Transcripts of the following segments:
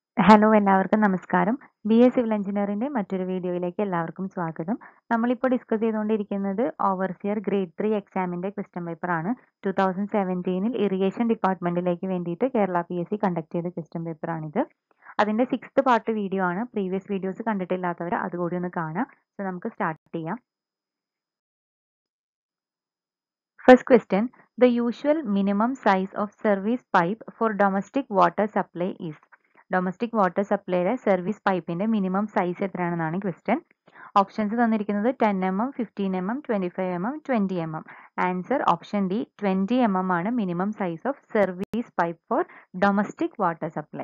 Hello എല്ലാവർക്കും നമസ്കാരം B A civil എഞ്ചിനീയറിംഗിന്റെ മറ്റൊരു വീഡിയോയിലേക്ക് എല്ലാവർക്കും സ്വാഗതം നമ്മളിപ്പോൾ ഡിസ്കസ് ചെയ്തുകൊണ്ടിരിക്കുന്നത് ഓവർസിയർ ഗ്രേഡ് ത്രീ എക്സാമിന്റെ ക്വസ്റ്റ്യൻ പേപ്പർ ആണ് ടൂ തൗസൻഡ് സെവൻറ്റീനിൽ ഇറിഗേഷൻ ഡിപ്പാർട്ട്മെന്റിലേക്ക് വേണ്ടിയിട്ട് Kerala P S C conduct ചെയ്ത ക്വസ്റ്റ്യൻ പേപ്പർ ആണിത് അതിന്റെ സിക്സ്ത് പാർട്ട് വീഡിയോ ആണ് പ്രീവിയസ് വീഡിയോസ് കണ്ടിട്ടില്ലാത്തവർ അതുകൂടി ഒന്ന് കാണാം സോ നമുക്ക് സ്റ്റാർട്ട് ചെയ്യാം First question, the usual minimum size of service pipe for domestic water supply is? Domestic water സപ്ലൈയുടെ സർവീസ് പൈപ്പിന്റെ മിനിമം സൈസ് എത്രയാണെന്നാണ് ക്വസ്റ്റ്യൻ ഓപ്ഷൻസ് തന്നിരിക്കുന്നത് ten M M fifteen M M twenty five M M twenty M M answer option D twenty M M ആണ് minimum size of service pipe for domestic water supply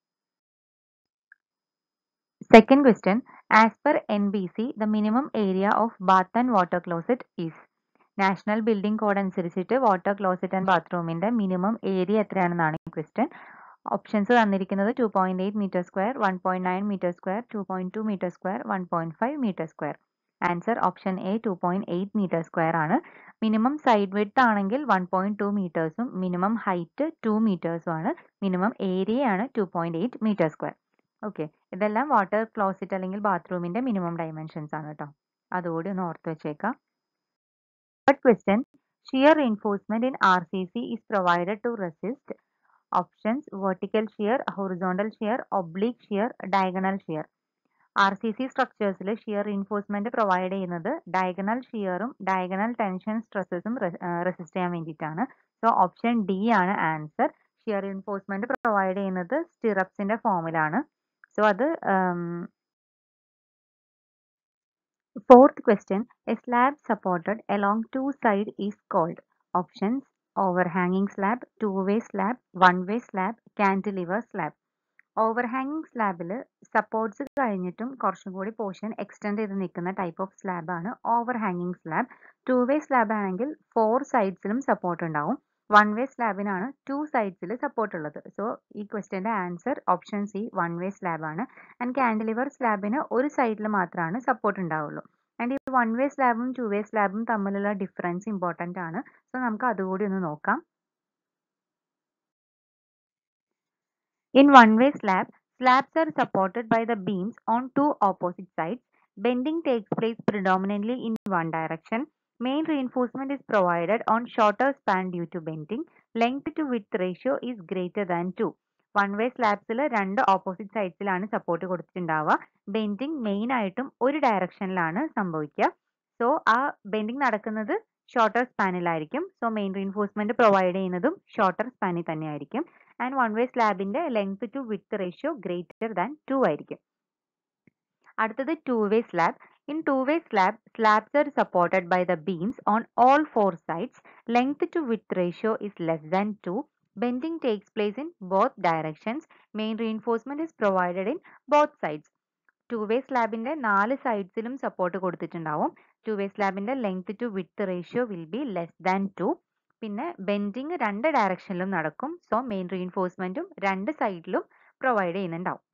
second question as per N B C the minimum area of bath and water closet is national building code അനുസരിച്ചിട്ട് water closet and ബാത്റൂമിന്റെ minimum area എത്രയാണെന്നാണ് question options തന്നിരിക്കുന്നത് two point eight metre square one point nine metre square two point two metre square one point five metre square answer option A two point eight metre square ആണ് minimum side width ആണെങ്കിൽ one point two മീറ്റേഴ്സും minimum height two മീറ്റേഴ്സും ആണ് minimum area ആണ് two point eight metre square okay ഇതെല്ലാം water closet അല്ലെങ്കിൽ ബാത്റൂമിന്റെ minimum dimensions ആണ് കേട്ടോ അതുകൂടി ഒന്ന് ഓർത്ത് വെച്ചേക്കാം Third question, shear reinforcement in RCC is provided to resist options vertical shear, horizontal shear, oblique shear, diagonal shear. R C C സ്ട്രക്ചേഴ്സിൽ ഷിയർ റീൻഫോഴ്സ്മെന്റ് പ്രൊവൈഡ് ചെയ്യുന്നത് ഡയഗണൽ ഷിയറും ഡയഗണൽ ടെൻഷൻ സ്ട്രെസ്സസും റെസിസ്റ്റ് ചെയ്യാൻ വേണ്ടിയിട്ടാണ് സോ ഓപ്ഷൻ ഡി ആണ് answer shear reinforcement provide ചെയ്യുന്നത് സ്റ്റിറപ്സിന്റെ ഫോമിലാണ് സോ അത് Fourth question, a slab supported along two sides is called options overhanging slab, two-way slab, one-way slab, cantilever slab. ഓവർഹാങ്ങിങ് സ്ലാബിൽ സപ്പോർട്ട്സ് കഴിഞ്ഞിട്ടും കുറച്ചും കൂടി പോർഷൻ എക്സ്റ്റെൻഡ് ചെയ്ത് നിൽക്കുന്ന ടൈപ്പ് ഓഫ് സ്ലാബ് ആണ് ഓവർഹാങ്ങിങ് സ്ലാബ് ടു വേ സ്ലാബ് ആണെങ്കിൽ ഫോർ സൈഡ്സിലും സപ്പോർട്ട് ഉണ്ടാവും വൺ വേ സ്ലാബിനാണ് ടു സൈഡ്സിൽ സപ്പോർട്ട് ഉള്ളത് സോ ഈ ക്വസ്റ്റ്യൻ്റെ answer option C one way slab ആണ് ആൻഡ് കാൻഡിലിവർ സ്ലാബിന് ഒരു സൈഡിൽ മാത്രമാണ് സപ്പോർട്ട് ഉണ്ടാവുള്ളൂ ആൻഡ് ഈ വൺ വേ സ്ലാബും ടു വേ സ്ലാബും തമ്മിലുള്ള ഡിഫറൻസ് ഇമ്പോർട്ടൻ്റ് ആണ് സോ നമുക്ക് അതുകൂടി ഒന്ന് നോക്കാം In one-way slab, slabs are supported by the beams on two opposite sides. Bending takes place predominantly in one direction. Main reinforcement is provided on shorter span due to bending. Length to width ratio is greater than 2. One way സ്ലാബ്സിൽ രണ്ട് opposite സൈഡ്സിലാണ് support കൊടുത്തിട്ടുണ്ടാവുക bending main ആയിട്ടും ഒരു ഡയറക്ഷനിലാണ് സംഭവിക്കുക so ആ bending നടക്കുന്നത് ഷോർട്ടർ സ്പാനിലായിരിക്കും സോ മെയിൻ റീൻഫോഴ്സ്മെന്റ് പ്രൊവൈഡ് ചെയ്യുന്നതും ഷോർട്ടർ സ്പാനിൽ തന്നെയായിരിക്കും ആൻഡ് വൺ വേ സ്ലാബിന്റെ length to width ratio greater than two ആയിരിക്കും അടുത്തത് two way slab in two way slab slabs are supported by the beams on all four sides length to width ratio is less than to bending takes place in both directions main reinforcement is provided in both sides two way സ്ലാബിന്റെ നാല് സൈഡ്സിലും support കൊടുത്തിട്ടുണ്ടാവും two way സ്ലാബിന്റെ length to width ratio will be less than two പിന്നെ bending രണ്ട് ഡയറക്ഷനിലും നടക്കും so main റീൻഫോഴ്സ്മെന്റും രണ്ട് സൈഡിലും പ്രൊവൈഡ് ചെയ്യുന്നുണ്ടാവും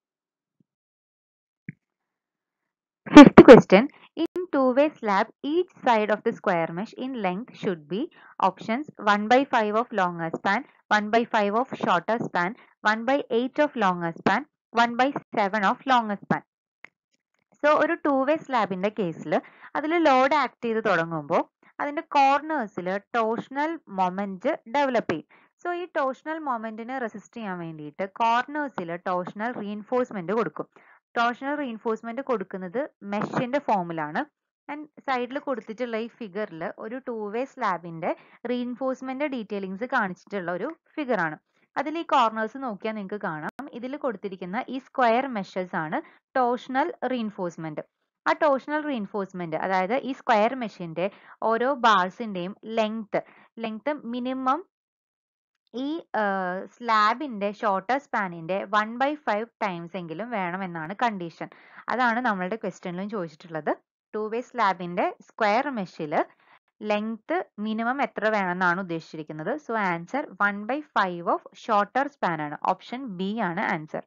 fifth question in two way slab each side of the square mesh in length should be options one by five of longer span one by five of shorter span one by eight of longer span one by seven of longer span so ഒരു two way സ്ലാബിന്റെ കേസിൽ അതിൽ load act ചെയ്ത് തുടങ്ങുമ്പോൾ അതിന്റെ കോർണേഴ്സിൽ torsional moment develop ചെയ്യും so ഈ ടോഷണൽ മൊമെന്റിനെ റെസിസ്റ്റ് ചെയ്യാൻ വേണ്ടിയിട്ട് കോർണേഴ്സിൽ ടോഷണൽ റീൻഫോഴ്സ്മെന്റ് കൊടുക്കും ടോഷണൽ റീൻഫോഴ്സ്മെന്റ് കൊടുക്കുന്നത് മെഷിന്റെ ഫോമിലാണ് ആൻഡ് സൈഡിൽ കൊടുത്തിട്ടുള്ള ഈ ഫിഗറിൽ ഒരു ടു വേ സ്ലാബിന്റെ റീൻഫോഴ്സ്മെന്റ് ഡീറ്റെയിലിങ്സ് കാണിച്ചിട്ടുള്ള ഒരു ഫിഗർ ആണ് അതിൽ ഈ കോർണേഴ്സ് നോക്കിയാൽ നിങ്ങൾക്ക് കാണാം ഇതിൽ കൊടുത്തിരിക്കുന്ന ഈ സ്ക്വയർ മെഷേഴ്സ് ആണ് ടോഷണൽ റീൻഫോഴ്സ്മെന്റ് ആ ടോഷണൽ റീൻഫോഴ്സ്മെന്റ് അതായത് ഈ സ്ക്വയർ മെഷീന്റെ ഓരോ ബാർസിന്റെയും ലെങ്ത് ലെങ്ത് മിനിമം ഈ സ്ലാബിന്റെ ഷോർട്ടർ സ്പാനിന്റെ വൺ ബൈ ഫൈവ് ടൈംസ് എങ്കിലും വേണമെന്നാണ് കണ്ടീഷൻ അതാണ് നമ്മളുടെ ക്വസ്റ്റ്യനിലും ചോദിച്ചിട്ടുള്ളത് ടു വേ സ്ലാബിന്റെ സ്ക്വയർ മെഷില് ലെങ്ത് മിനിമം എത്ര വേണമെന്നാണ് ഉദ്ദേശിച്ചിരിക്കുന്നത് so answer one by five of shorter span ആണ് ഓപ്ഷൻ ബി ആണ് answer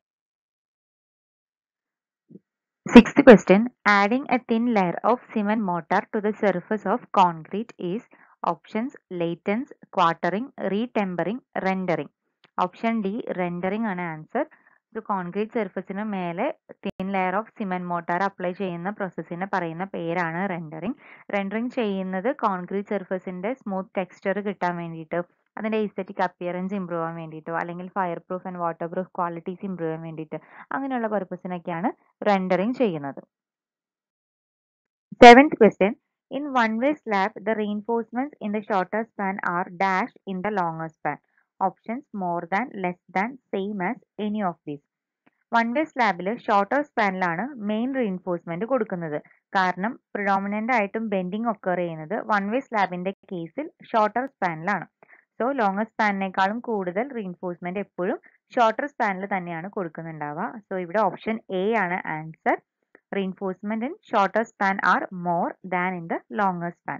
Sixth question, adding a thin layer of cement mortar to the surface of concrete is options latence, quartering, retempering, rendering. Option D rendering ആണ് answer ഒരു concrete സർഫസിന് മേലെ thin layer of cement mortar apply ചെയ്യുന്ന പ്രോസസ്സിനെ പറയുന്ന പേരാണ് rendering rendering ചെയ്യുന്നത് concrete സർഫസിന്റെ സ്മൂത്ത് ടെക്സ്ചർ കിട്ടാൻ വേണ്ടിയിട്ട് അതിന്റെ എസ്തെറ്റിക് അപ്പിയറൻസ് ഇമ്പ്രൂവ് ആവാൻ വേണ്ടിയിട്ടോ അല്ലെങ്കിൽ fireproof and waterproof qualities improve ചെയ്യാൻ വേണ്ടിയിട്ട് അങ്ങനെയുള്ള പർപ്പസിനൊക്കെയാണ് റെൻഡറിങ് ചെയ്യുന്നത് seventh question in one way slab the reinforcements in the shorter span are dash in the longer span options more than less than same as any of these one way സ്ലാബിൽ shorter സ്പാനിലാണ് main reinforcement കൊടുക്കുന്നത് കാരണം predominant ആയിട്ടും bending occur ചെയ്യുന്നത് one way സ്ലാബിന്റെ കേസിൽ shorter സ്പാനിലാണ് so longer സ്പാനിനേക്കാളും കൂടുതൽ റീൻഫോഴ്സ്മെന്റ് എപ്പോഴും ഷോർട്ടർ സ്പാനിൽ തന്നെയാണ് കൊടുക്കുന്നുണ്ടാവുക സോ ഇവിടെ ഓപ്ഷൻ എ ആണ് answer reinforcement in shorter span are more than in the longer span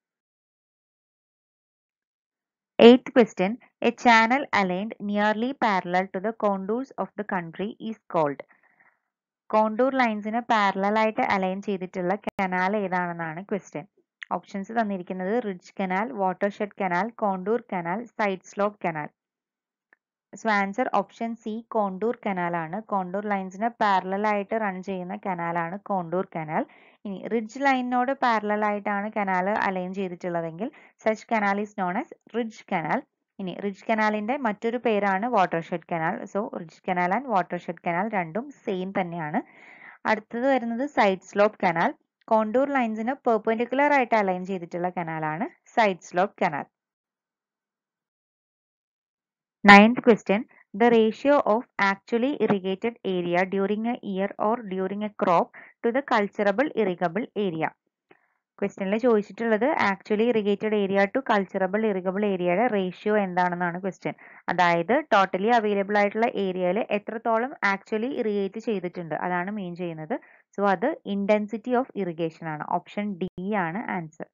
Eighth question A channel aligned nearly parallel to the contours of the country is called. Contour ലൈൻസിന് parallel ആയിട്ട് align ചെയ്തിട്ടുള്ള canal ഏതാണെന്നാണ് question options തന്നിരിക്കുന്നത് ridge canal watershed canal contour canal side slope canal so answer option C contour canal ആണ് contour ലൈൻസിന് parallel ആയിട്ട് run ചെയ്യുന്ന കനാലാണ് കോണ്ടൂർ കനാൽ ഇനി റിഡ്ജ് ലൈനിനോട് പാരലൽ ആയിട്ടാണ് കനാൽ അലൈൻ ചെയ്തിട്ടുള്ളതെങ്കിൽ such canal is known as ridge canal ഇനി റിഡ്ജ് കനാലിന്റെ മറ്റൊരു പേരാണ് watershed canal so ridge canal and watershed canal രണ്ടും സെയിം തന്നെയാണ് അടുത്തത് വരുന്നത് സൈഡ് സ്ലോപ്പ് കനാൽ കോണ്ടൂർ ലൈൻസിന് പെർപെൻഡിക്കുലർ ആയിട്ട് അലൈൻ ചെയ്തിട്ടുള്ള കനാലാണ് side slope canal Ninth question The ratio of actually irrigated area during a year or during a crop to the culturable irrigable area. ക്വസ്റ്റ്യനിൽ ചോദിച്ചിട്ടുള്ളത് actually irrigated area to culturable ഇറിഗബിൾ ഏരിയയുടെ ratio എന്താണെന്നാണ് question അതായത് totally available ആയിട്ടുള്ള ഏരിയയിൽ എത്രത്തോളം actually irrigate ചെയ്തിട്ടുണ്ട് അതാണ് മീൻ ചെയ്യുന്നത് സോ അത് ഇന്റൻസിറ്റി ഓഫ് ഇറിഗേഷൻ ആണ് ഓപ്ഷൻ ഡി ആണ് answer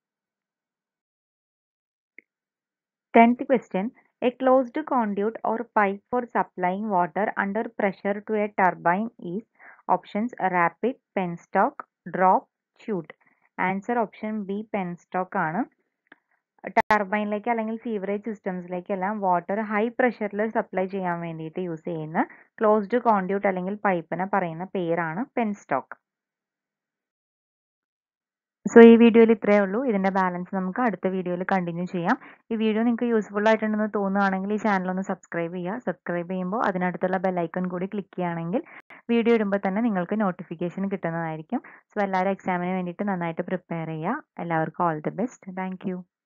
tenth question A closed conduit or pipe for supplying water under pressure to a turbine is options rapid, penstock, drop, chute. Answer option B penstock ആണ് ടർബൈനിലേക്ക് അല്ലെങ്കിൽ sewerage സിസ്റ്റംസിലേക്കെല്ലാം water high പ്രഷറിൽ supply ചെയ്യാൻ വേണ്ടിയിട്ട് use ചെയ്യുന്ന closed conduit അല്ലെങ്കിൽ പൈപ്പിനെ പറയുന്ന പേരാണ് പെൻസ്റ്റോക്ക് സോ ഈ വീഡിയോയിൽ ഇത്രയേ ഉള്ളൂ ഇതിന്റെ ബാലൻസ് നമുക്ക് അടുത്ത വീഡിയോയിൽ കണ്ടിന്യൂ ചെയ്യാം ഈ വീഡിയോ നിങ്ങൾക്ക് യൂസ്ഫുൾ ആയിട്ടുണ്ടെന്ന് തോന്നുകയാണെങ്കിൽ ഈ ചാനൽ ഒന്ന് സബ്സ്ക്രൈബ് ചെയ്യുക സബ്സ്ക്രൈബ് ചെയ്യുമ്പോൾ അതിനടുത്തുള്ള ബെല്ലൈക്കൺ കൂടി ക്ലിക്ക് ചെയ്യുകയാണെങ്കിൽ വീഡിയോ ഇടുമ്പോൾ തന്നെ നിങ്ങൾക്ക് നോട്ടിഫിക്കേഷൻ കിട്ടുന്നതായിരിക്കും സോ എല്ലാവരും എക്സാമിന് വേണ്ടിയിട്ട് നന്നായിട്ട് പ്രിപ്പയർ ചെയ്യുക എല്ലാവർക്കും ഓൾ ദി ബെസ്റ്റ് താങ്ക്